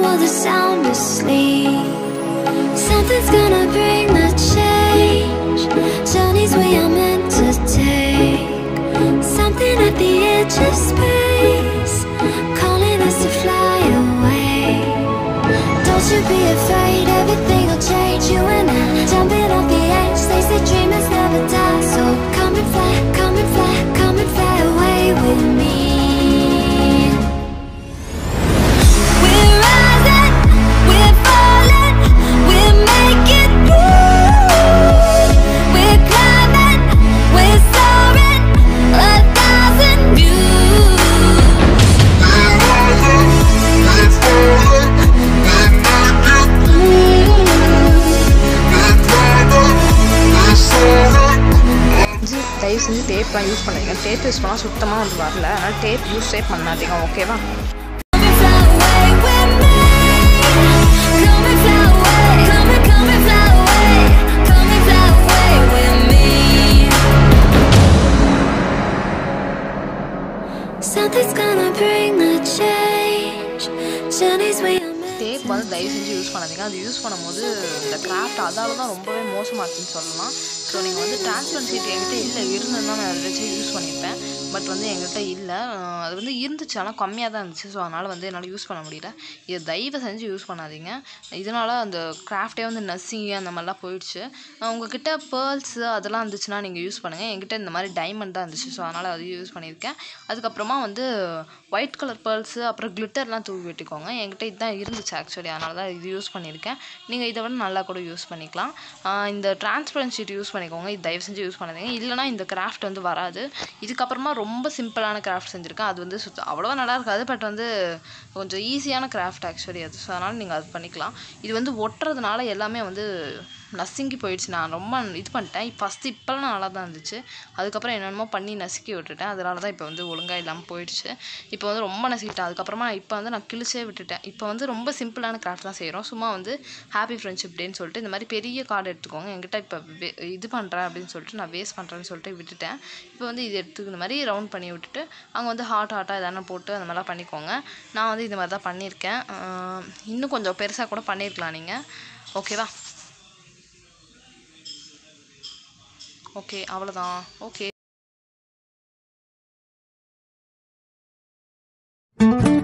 for the sound asleep. Something's gonna bring the change. Journeys we are meant to take. Something at the edge of space, calling us to fly away. Don't you be afraid, everything will change. You and I, jumping off the edge. They say dreamers never die, so come and fly, come and fly, come and fly away with me. We're rising, we're falling, we're making through. We're climbing, we're soaring, a thousand views. Ji தயவு செஞ்சு டேப்லாம் use பண்ணாதீங்க tape use பண்ணால் சுத்தமாக வந்து வரல அதனால் tape யூஸே பண்ணாதீங்க ஓகேவா Come and fly away, come and come and fly away, come and fly away with me. Something's gonna bring the change. Journeys we are meant tape வந்து தயவு செஞ்சு யூஸ் பண்ணாதீங்க அது யூஸ் பண்ணும்போது இந்த கிராஃப்ட் அதால தான் ரொம்பவே மோசமாச்சுன்னு சொல்லலாம் ஸோ நீங்கள் வந்து டிரான்ஸ்பரன்ட் சீட் என்கிட்ட இல்லை இருந்ததுன்னா நான் அதை வச்சு யூஸ் பண்ணியிருப்பேன் பட் வந்து எங்கள்கிட்ட இல்லை அஹ் அது வந்து இருந்துச்சு ஆனால் கம்மியாக தான் இருந்துச்சு ஸோ அதனால் வந்து என்னால் யூஸ் பண்ண முடியல இதை தயவு செஞ்சு யூஸ் பண்ணாதீங்க இதனால் அந்த கிராஃப்டே வந்து நசிங்கி அந்த மாதிரிலாம் போயிடுச்சு அஹ் உங்ககிட்ட பேர்ல்ஸு அதெல்லாம் இருந்துச்சுன்னா நீங்கள் யூஸ் பண்ணுங்கள் என்கிட்ட இந்த மாதிரி டைமண்ட் தான் இருந்துச்சு ஸோ அதனால் அது யூஸ் பண்ணியிருக்கேன் அதுக்கப்புறமா வந்து ஒயிட் கலர் பேர்ல்ஸு அப்புறம் கிளிட்டர்லாம் தூவி விட்டுக்கோங்க என்கிட்ட இதுதான் இருந்துச்சு ஆக்சுவலி அதனால தான் இது யூஸ் பண்ணியிருக்கேன் நீங்கள் இதை விட நல்லா கூட யூஸ் பண்ணிக்கலாம் ஆஹ் இந்த டிரான்ஸ்பரன்ட் ஷீட் யூஸ் பண்ணிக்கோங்க இது தயவு செஞ்சு யூஸ் பண்ணாதீங்க இல்லைனா இந்த கிராஃப்ட் வந்து வராது இதுக்கப்புறமா ரொம்ப சிம்பிளான கிராஃப்ட் செஞ்சுருக்கேன் அது வந்து சுத்த அவ்வளோவா நல்லா இருக்காது பட் வந்து கொஞ்சம் ஈஸியான கிராஃப்ட் ஆக்சுவலி அது ஸோ அதனால் நீங்கள் அது பண்ணிக்கலாம் இது வந்து ஒட்டுறதுனால எல்லாமே வந்து நசுங்கி போயிடுச்சு நான் ரொம்ப இது பண்ணிட்டேன் ஃபஸ்ட்டு இப்போலாம் நல்லா தான் இருந்துச்சு அதுக்கப்புறம் என்னென்னமோ பண்ணி நசுக்கி விட்டுட்டேன் அதனால தான் இப்போ வந்து ஒழுங்காக இல்லாமல் போயிடுச்சு இப்போ வந்து ரொம்ப நசுக்கிட்டேன் அதுக்கப்புறமா இப்போ வந்து நான் கிழிச்சே விட்டுட்டேன் இப்போ வந்து ரொம்ப சிம்பிளான கிராஃப்ட் தான் செய்கிறோம் சும்மா வந்து ஹாப்பி ஃப்ரெண்ட்ஷிப் டேன்னு சொல்லிட்டு இந்த மாதிரி பெரிய கார்டு எடுத்துக்கோங்க என்கிட்ட இப்போ வே- இது பண்ணுறேன் அப்படின்னு சொல்லிட்டு நான் வேஸ்ட் பண்ணுறேன்னு சொல்லிட்டு விட்டுட்டேன் இப்போ வந்து இது எடுத்துக்கு இந்த மாதிரி ரவுண்ட் பண்ணி விட்டுட்டு அங்கே வந்து ஹாட் ஹாட்டாக எதனா போட்டு அந்த மாதிரிலாம் பண்ணிக்கோங்க நான் வந்து இந்த மாதிரி தான் பண்ணியிருக்கேன் ஆஹ் இன்னும் கொஞ்சம் பெருசாக கூட பண்ணியிருக்கலாம் நீங்கள் ஓகேவா ஓகே அவ்வளோதான் ஓகே